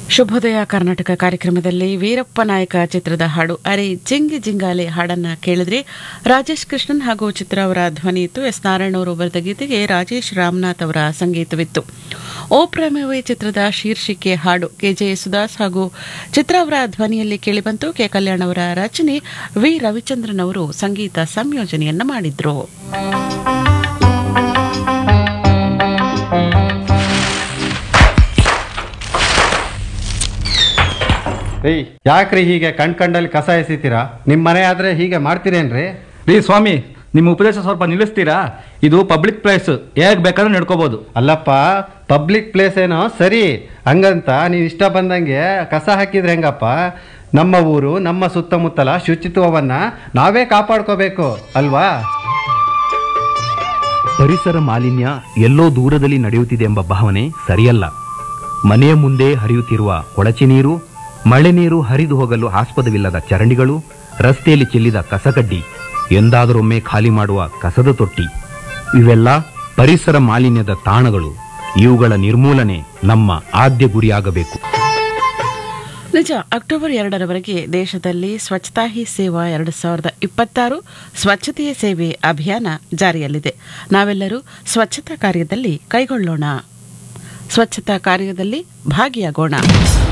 ಶುಭೋದಯ ಕರ್ನಾಟಕ ಕಾರ್ಯಕ್ರಮದಲ್ಲಿ ವೀರಪ್ಪ ನಾಯಕ ಚಿತ್ರದ ಹಾಡು ಅರೆ ಜಿಂಗಿ ಜಿಂಗಾಲೆ ಹಾಡನ್ನ ಕೇಳಿದ್ರೆ ರಾಜೇಶ್ ಕೃಷ್ಣನ್ ಹಾಗೂ ಚಿತ್ರ ಅವರ ಧ್ವನಿ ಇತ್ತು ಎಸ್ ನಾರಾಯಣ ಅವರು ಬರೆದ ಗೀತೆಗೆ ರಾಜೇಶ್ ರಾಮನಾಥ್ ಅವರ ಸಂಗೀತವಿತ್ತು ಓ ಪ್ರೇಮವೇ ಚಿತ್ರದ ಶೀರ್ಷಿಕೆ ಹಾಡು ಕೆಜೆ ಯೇಸುದಾಸ್ ಹಾಗೂ ಚಿತ್ರ ಅವರ ಧ್ವನಿಯಲ್ಲಿ ಕೇಳಿಬಂತು ಕೆ ಕಲ್ಯಾಣ್ ಅವರ ರಚನೆ ವಿ ರವಿಚಂದ್ರನ್ ಅವರು ಸಂಗೀತ ಸಂಯೋಜನೆಯನ್ನ ಮಾಡಿದ್ರು ಏಯ್ ಯಾಕ್ರಿ ಹೀಗೆ ಕಣ್ ಕಂಡಲ್ಲಿ ಕಸ ಎಸಿತೀರಾ ನಿಮ್ಮ ಮನೆ ಆದ್ರೆ ಹೀಗೆ ಮಾಡ್ತೀರೇನ್ರಿ ರೀ ಸ್ವಾಮಿ ನಿಮ್ಮ ಉಪದೇಶ ಸ್ವಲ್ಪ ನಿಲ್ಲಿಸ್ತೀರಾ ಇದು ಪಬ್ಲಿಕ್ ಪ್ಲೇಸ್ ಹೇಗ್ ಬೇಕಾದ್ರೂ ನಡ್ಕೋಬಹುದು ಅಲ್ಲಪ್ಪ ಪಬ್ಲಿಕ್ ಪ್ಲೇಸ್ ಏನೋ ಸರಿ ಹಂಗಂತ ನೀವು ಇಷ್ಟ ಬಂದಂಗೆ ಕಸ ಹಾಕಿದ್ರೆ ಹೆಂಗಪ್ಪ ನಮ್ಮ ಊರು ನಮ್ಮ ಸುತ್ತಮುತ್ತಲ ಶುಚಿತ್ವವನ್ನ ನಾವೇ ಕಾಪಾಡ್ಕೋಬೇಕು ಅಲ್ವಾ ಪರಿಸರ ಮಾಲಿನ್ಯ ಎಲ್ಲೋ ದೂರದಲ್ಲಿ ನಡೆಯುತ್ತಿದೆ ಎಂಬ ಭಾವನೆ ಸರಿಯಲ್ಲ ಮನೆಯ ಮುಂದೆ ಹರಿಯುತ್ತಿರುವ ಕೊಳಚೆ ನೀರು ಮಳೆ ನೀರು ಹರಿದು ಹೋಗಲು ಆಸ್ಪದವಿಲ್ಲದ ಚರಂಡಿಗಳು ರಸ್ತೆಯಲ್ಲಿ ಚೆಲ್ಲಿದ ಕಸಕಡ್ಡಿ ಎಂದಾದರೊಮ್ಮೆ ಖಾಲಿ ಮಾಡುವ ಕಸದ ತೊಟ್ಟಿ ಇವೆಲ್ಲ ಪರಿಸರ ಮಾಲಿನ್ಯದ ತಾಣಗಳು ಇವುಗಳ ನಿರ್ಮೂಲನೆ ನಮ್ಮ ಆದ್ಯ ಗುರಿಯಾಗಬೇಕು ನಿಜ ಅಕ್ಟೋಬರ್ ಎರಡರವರೆಗೆ ದೇಶದಲ್ಲಿ ಸ್ವಚ್ಛತಾ ಹಿ ಸೇವಾ ಎರಡು ಸಾವಿರದ ಇಪ್ಪತ್ತಾರು ಸ್ವಚ್ಛತೆಯ ಸೇವೆ ಅಭಿಯಾನ ಜಾರಿಯಲ್ಲಿದೆ ನಾವೆಲ್ಲರೂ ಸ್ವಚ್ಛತಾ ಕಾರ್ಯದಲ್ಲಿ ಕೈಗೊಳ್ಳೋಣ ಸ್ವಚ್ಛತಾ ಕಾರ್ಯದಲ್ಲಿ ಭಾಗಿಯಾಗೋಣ